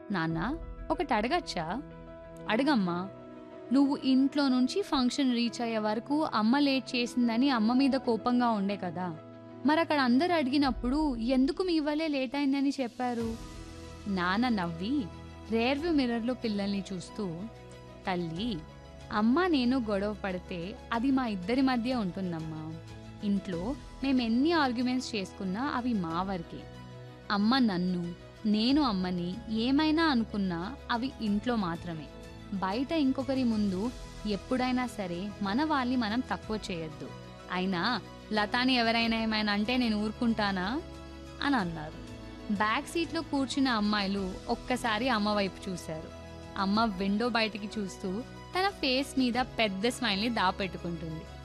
నాన్న ఒకటి అడగచ్చా అడగమ్మా నువ్వు ఇంట్లో నుంచి ఫంక్షన్ రీచ్ అయ్యే వరకు అమ్మ లేట్ చేసిందని అమ్మ మీద కోపంగా ఉండే కదా మరి అక్కడ అందరు అడిగినప్పుడు ఎందుకు మీ వల్లే లేట్ అయిందని చెప్పారు నాన్న నవ్వి రేర్వ్యూ మిర్రర్లో పిల్లల్ని చూస్తూ తల్లి అమ్మ నేను గొడవ పడితే అది మా ఇద్దరి మధ్య ఉంటుందమ్మా ఇంట్లో మేము ఎన్ని ఆర్గ్యుమెంట్స్ చేసుకున్నా అవి మా వరకే అమ్మ నన్ను నేను అమ్మని ఏమైనా అనుకున్నా అవి ఇంట్లో మాత్రమే బయట ఇంకొకరి ముందు ఎప్పుడైనా సరే మన వాళ్ళని మనం తక్కువ చేయొద్దు అయినా లతాని ఎవరైనా ఏమైనా అంటే నేను ఊరుకుంటానా అని అన్నారు బ్యాక్ సీట్లో కూర్చున్న అమ్మాయిలు ఒక్కసారి అమ్మ వైపు చూశారు అమ్మ విండో బయటికి చూస్తూ తన ఫేస్ మీద పెద్ద స్మైల్ని దాపెట్టుకుంటుంది